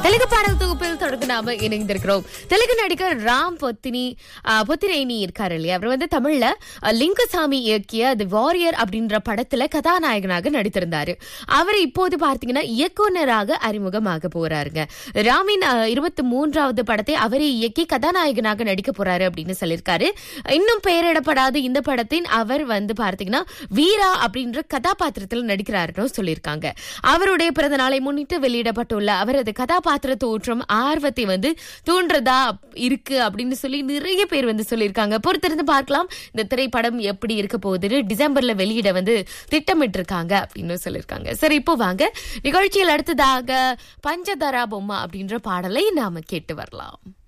தெலுங்கு பாடல் தொகுப்பில் தொடர்ந்து நாம இணைந்திருக்கிறோம் தெலுங்கு நடிகர் ராம் பொத்தினி ஆஹ், பொத்திரேனி இருக்காரு இல்லையா அவர் வந்து தமிழ்ல அஹ், லிங்குசாமி இயக்கிய தி வாரியர் அப்படின்ற படத்துல கதாநாயகனாக நடித்திருந்தாரு அவர் இப்போது பார்த்தீங்கன்னா இயக்குனராக அறிமுகமாக போறாருங்க ராமின் இருபத்தி மூன்றாவது படத்தை அவரே இயக்கி கதாநாயகனாக நடிக்க போறாரு அப்படின்னு சொல்லியிருக்காரு இன்னும் பெயரிடப்படாத இந்த படத்தின் அவர் வந்து பார்த்தீங்கன்னா வீரா அப்படின்ற கதாபாத்திரத்தில் நடிக்கிறாருன்னு சொல்லியிருக்காங்க அவருடைய பிறந்த நாளை முன்னிட்டு வெளியிடப்பட்டுள்ள அவரது கதாபாத்திர தோற்றம் ஆர்வத்தை வந்து தூண்டுறதா இருக்கு அப்படின்னு சொல்லி நிறைய பேர் வந்து சொல்லியிருக்காங்க பொறுத்திருந்து பார்க்கலாம் இந்த திரைப்படம் எப்படி இருக்க போகுதுன்னு டிசம்பர்ல வெளியிட வந்து திட்டமிட்டு இருக்காங்க அப்படின்னு சொல்லியிருக்காங்க சரி இப்போ வாங்க நிகழ்ச்சியில் அடுத்ததாக பஞ்சதரா பொம்மா அப்படின்ற பாடலை நாம கேட்டு வரலாம்